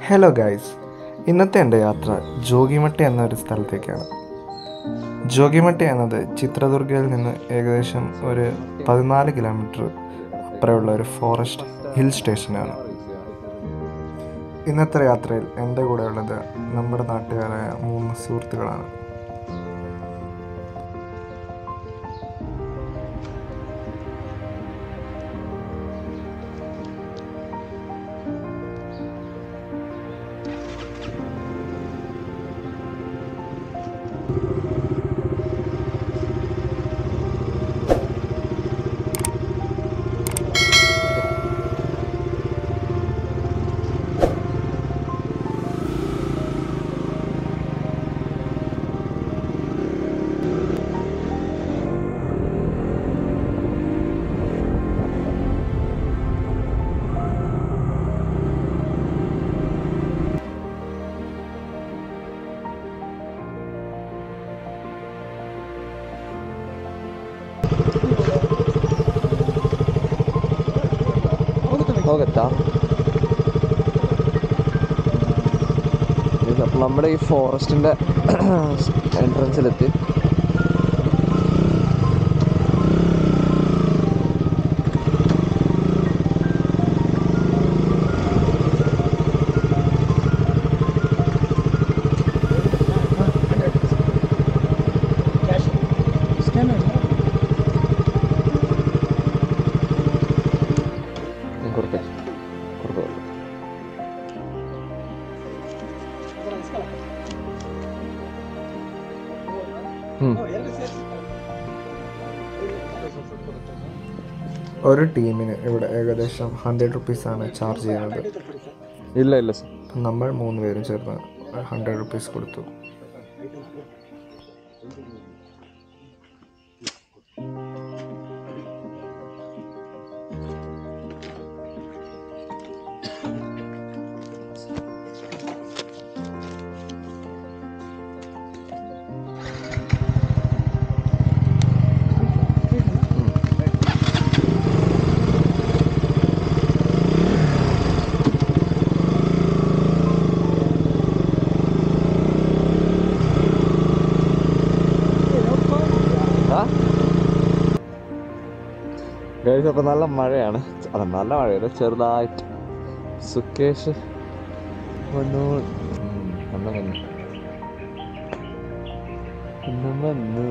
Hello guys ഇന്നത്തെ എൻ്റെ യാത്ര ജോഗിമട്ടി എന്നൊരു സ്ഥലത്തേക്കാണ് ജോഗിമട്ടി എന്നത് ചിത്രദുർഗയിൽ നിന്ന് ഏകദേശം ഒരു പതിനാല് കിലോമീറ്റർ അപ്പുറമുള്ള ഒരു ഫോറസ്റ്റ് ഹിൽ സ്റ്റേഷനാണ് ഇന്നത്തെ യാത്രയിൽ എൻ്റെ കൂടെ ഉള്ളത് നമ്മുടെ നാട്ടുകാരായ മൂന്ന് സുഹൃത്തുക്കളാണ് ಹೋಗುತ್ತಾ അപ്പോൾ നമ്മുടെ ഈ ഫോറസ്റ്റിൻ്റെ എൻട്രൻസിലെത്തി കൊടുത്തേ കൊടുത്തു ഒരു ടീമിന് ഇവിടെ ഏകദേശം ഹൺഡ്രഡ് റുപ്പീസാണ് ചാർജ് ചെയ്യുന്നത് ഇല്ല ഇല്ല സർ അപ്പം നമ്മൾ മൂന്ന് പേരും ചേർന്ന് ഹൺഡ്രഡ് റുപ്പീസ് കൊടുത്തു ഗൈസ് അപ്പം നല്ല മഴയാണ് അല്ല നല്ല മഴയല്ല ചെറുതായിട്ട് സുക്കേഷ് വന്നു ഉം, വന്നു വന്നു വന്നു വന്നു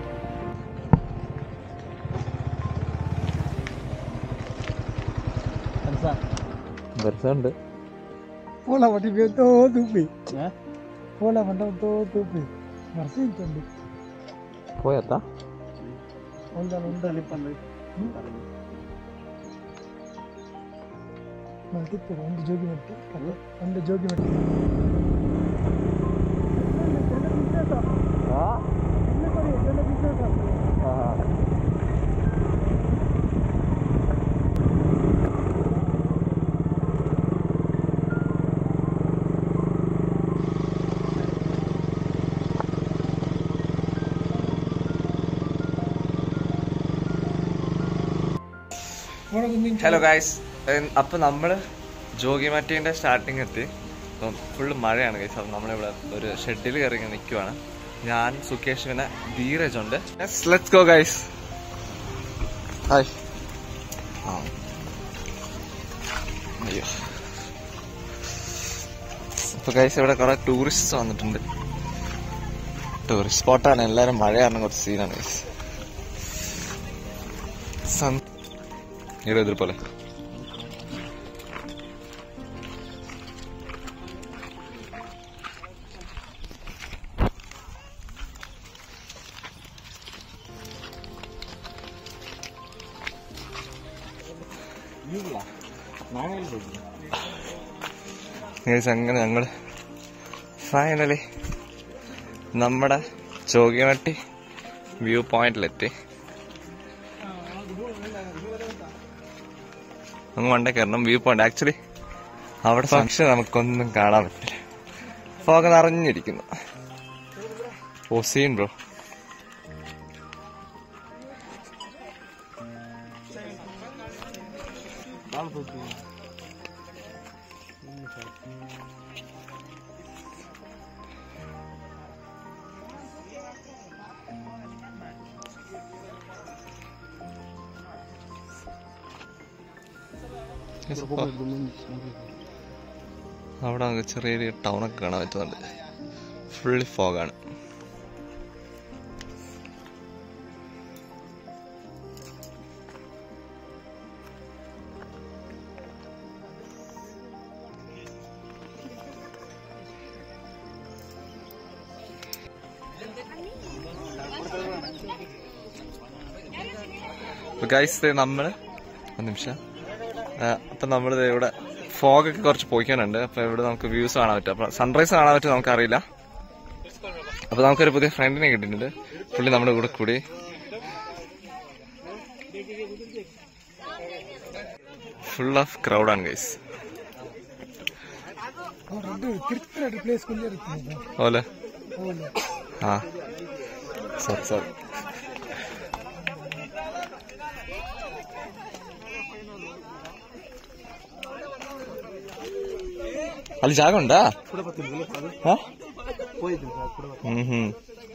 ദർശനുണ്ട് Pola mati biar tu tu pi. Pola mati tu tu pi. Masih tu. പോയത്താ Onda onda lipan lagi. Mati tu onda jogi mati. Onda jogi mati. Hello guys അപ്പോൾ നമ്മൾ ജോഗിമാറ്റീൻ്റെ സ്റ്റാർട്ടിങ് എത്തി അപ്പം ഫുള്ള് മഴയാണ് ഗൈസ് അപ്പം നമ്മളിവിടെ ഒരു ഷെഡിൽ കയറി ഇങ്ങനെ നിൽക്കുവാണ് ഞാൻ സുകേഷ് പിന്നെ ധീരജ് ഉണ്ട് ലെറ്റ്സ് ഗോ ഗൈസ് ഹായ് അയ്യോ അപ്പോൾ ഗൈസ് ഇവിടെ കുറേ ടൂറിസ്റ്റ് വന്നിട്ടുണ്ട് ടൂറിസ്റ്റ് സ്പോട്ടാണ് എല്ലാവരും മഴ കാരണം കുറച്ച് സീനാണ് ഗൈസ് സൺ ഇവിടെ എതിർപ്പോലെ Guys, അങ്ങനെ ഞങ്ങൾ ഫൈനലി നമ്മുടെ ചോഗ്യമട്ടി വ്യൂ പോയിന്റിലെത്തി അങ്ങ് മണ്ടേ കയറണം വ്യൂ പോയിന്റ് ആക്ച്വലി അവിടെ പക്ഷെ നമുക്കൊന്നും കാണാൻ പറ്റില്ല ഫോഗ് നിറഞ്ഞിരിക്കുന്നു ഓ സീൻ ബ്രോ അവിടെ നമുക്ക് ചെറിയൊരു ടൗണൊക്കെ കാണാൻ പറ്റുന്നുണ്ട് ഫുള്ളി ഫോഗാണ് ഗൈസ് നമ്മള് ഒരു നിമിഷം ആ, അപ്പൊ നമ്മള് ദേ ഇവിടെ ഫോഗ് ഒക്കെ കുറച്ച് പോയിക്കാനുണ്ട് അപ്പൊ ഇവിടെ നമുക്ക് വ്യൂസ് കാണാൻ പറ്റും അപ്പൊ സൺറൈസ് കാണാൻ പറ്റും നമുക്കറിയില്ല അപ്പൊ നമുക്കൊരു പുതിയ ഫ്രണ്ടിനെ കിട്ടിയിട്ടുണ്ട് പുള്ളി നമ്മുടെ കൂടെ കൂടി ഫുൾ ഓഫ് ക്രൗഡാണ് ഗൈസ് రెండు తిరుపతి ప్లేస్ కొని జరుగుతుంది ഓലെ అవును ആ സോറി സോറി ಅಲ್ಲಿ ಜಾಗ ಉಂಟಾ ಹಾ? ಹ್ಮ್ ಹ್ಮ್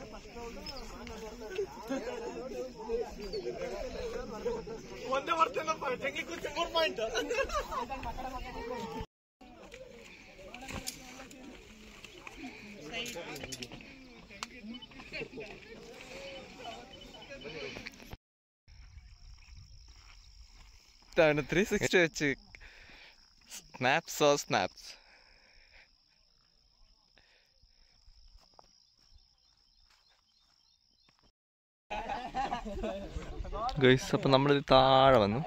ഇതാണ് ത്രീ സിക്സ്റ്റി വെച്ച് സ്നാപ്സ് ഓ സ്നാപ്സ് ഗൈസ് അപ്പൊ നമ്മളിത് താഴെ വന്നു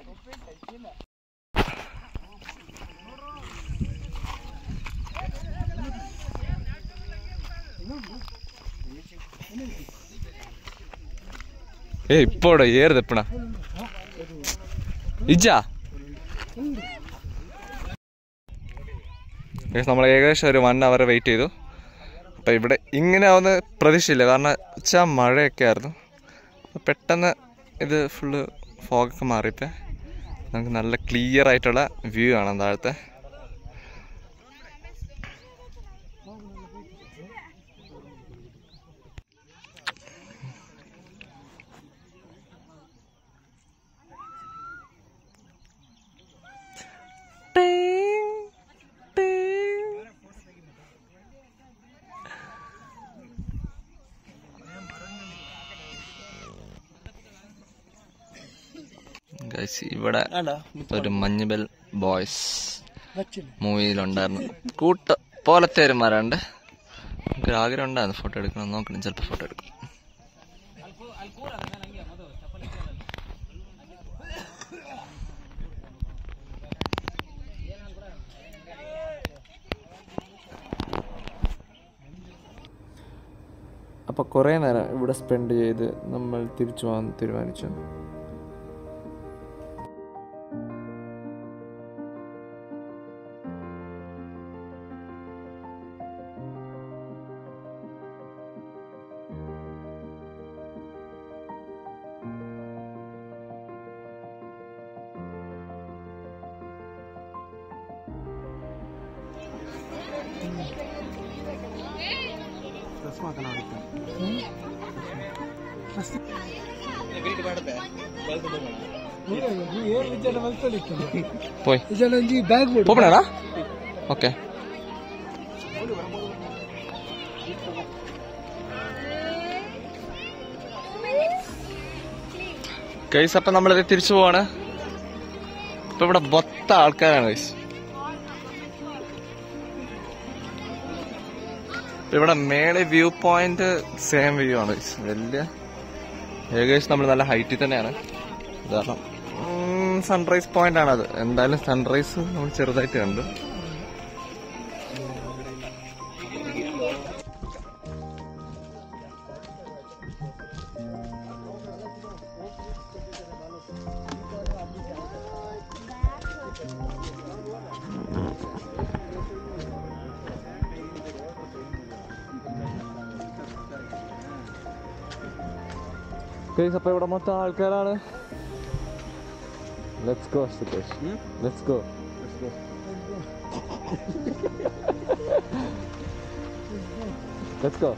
ഏ ഇപ്പോടെ ഏറുത് എപ്പണാ ഇജ്ജാ Guys, നമ്മൾ ഏകദേശം ഒരു വൺ അവർ വെയിറ്റ് ചെയ്തു അപ്പം ഇവിടെ ഇങ്ങനെ ആവുന്ന പ്രതീക്ഷയില്ല കാരണം വെച്ചാൽ മഴയൊക്കെ ആയിരുന്നു അപ്പൊ പെട്ടെന്ന് ഇത് ഫുള്ള് ഫോഗൊക്കെ മാറിയപ്പോൾ നമുക്ക് നല്ല ക്ലിയർ ആയിട്ടുള്ള വ്യൂ കാണാം താഴത്തെ Guys, ഇവിടെ ഒരു മഞ്ഞുബെൽ ബോയ്സ് నచ్చింది മൂവിയിലുണ്ടായിരുന്നു കൂട്ട പോലത്തെ ഒരു മരമുണ്ട് നമുക്ക് ആഗ്രഹം ഉണ്ടായിരുന്നു ഫോട്ടോ എടുക്കണം നോക്കണം ചിലപ്പോൾ ഫോട്ടോ എടുക്കും അപ്പോൾ കുറേ നേരം ഇവിടെ സ്പെൻഡ് ചെയ്ത് നമ്മൾ തിരിച്ചു പോകാൻ തീരുമാനിച്ചു ಏನ್ ವಿಚಾರ ಮಲ್ಕೊಳ್ಳಿಕ್ಕಿಲ್ಲ പോയി ವಿಚಾರ ಒಂಜಿ ಬ್ಯಾಗ್ ಬಿಡು പോപ്പണാടാ ഓക്കെ ഗൈസ് അപ്പം നമ്മളിത് തിരിച്ചു പോവാണ് ഇപ്പൊ ഇവിടെ മൊത്ത ആൾക്കാരാണ് ഗൈസ് ഇവിടെ മേലെ വ്യൂ പോയിന്റ് സെയിം വ്യൂ ആണ് ഗൈസ് വലിയ ഏകദേശം നമ്മൾ നല്ല ഹൈറ്റിൽ തന്നെയാണ് കാരണം സൺറൈസ് പോയിന്റ് ആണ് അത് എന്തായാലും സൺറൈസ് നമ്മൾ ചെറുതായിട്ട് കണ്ടു ഗൈസ് അപ്പൊ ഇവിടെ മൊത്തം ആൾക്കാരാണ് let's go Sukesh let's go let's go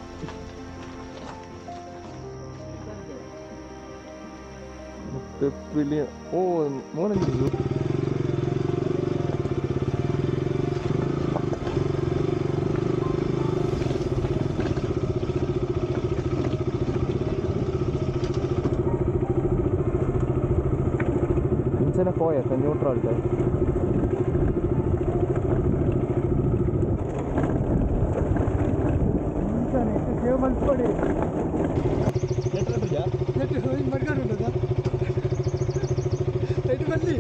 മുത്തപ്പിലി ഓ മോനെ പോയ ന്യൂട്രൽ ಸೇವ್ ಮಾಡಿಸ್ಕೊಡಿ ನೆಟ್ಟು ಹಿಂಗೆ ಮಾಡ್ಕೊಂಡು ಸರ್ ನೆಟ್ಟು ಬಂದು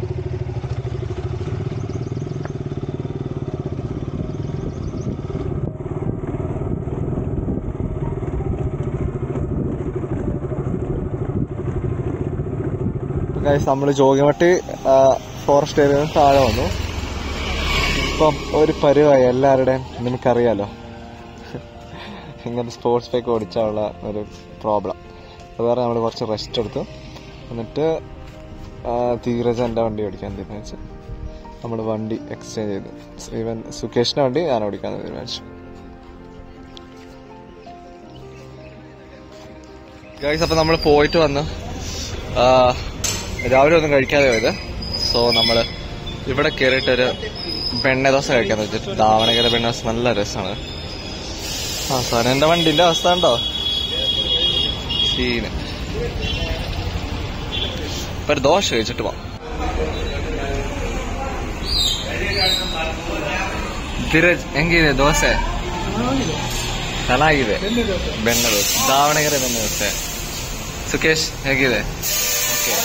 ഗൈസ് നമ്മൾ ജോഗിമട്ടി ഫോറസ്റ്റ് ഏരിയയിൽ താഴെ വന്നു ഇപ്പം ഒരു പരുവായി എല്ലാവരുടെയും നിനക്കറിയാലോ ഇങ്ങനെ സ്പോർട്സ് ബൈക്ക് ഓടിച്ചാലുള്ള ഒരു പ്രോബ്ലം അത് കാരണം നമ്മൾ കുറച്ച് റെസ്റ്റ് എടുത്തു എന്നിട്ട് ധീരജ് എൻ്റെ വണ്ടി ഓടിക്കാൻ തീരുമാനിച്ചു നമ്മൾ വണ്ടി എക്സ്ചേഞ്ച് ചെയ്തു ഈവൻ സുകേഷിൻ്റെ വണ്ടി ഞാൻ ഓടിക്കാൻ തീരുമാനിച്ചു ഗൈസ് അപ്പം നമ്മൾ പോയിട്ട് വന്ന് ആ, രാവിലെ ഒന്നും കഴിക്കാതെ പോയത് സോ നമ്മൾ ഇവിടെ കയറിയിട്ടൊരു ബെണ്ണ ദോശ കഴിക്കാൻ വെച്ചിട്ട് ദാവണഗര ബെണ്ണ ദോശ നല്ല രസമാണ് ആ സാധനം എന്റെ വണ്ടിന്റെ അവസ്ഥ ഉണ്ടോ സീന് ഇപ്പൊ ഒരു ദോശ കഴിച്ചിട്ട് പോവാം ಧೀರಜ್ ಹೆಂಗಿದೆ ದೋಸೆ ಚೆನ್ನಾಗಿದೆ ಬೆಣ್ಣೆ ದೋಸೆ ದಾವಣಗೆರೆ ಬೆಣ್ಣೆ ದೋಸೆ ಸುಕೇಶ್ ಹೇಗಿದೆ ಓಕೆ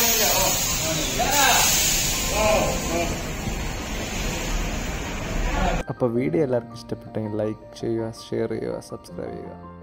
അപ്പോൾ വീഡിയോ എല്ലാവർക്കും ഇഷ്ടപ്പെട്ടെങ്കിൽ ലൈക്ക് ചെയ്യുക ഷെയർ ചെയ്യുക സബ്സ്ക്രൈബ് ചെയ്യുക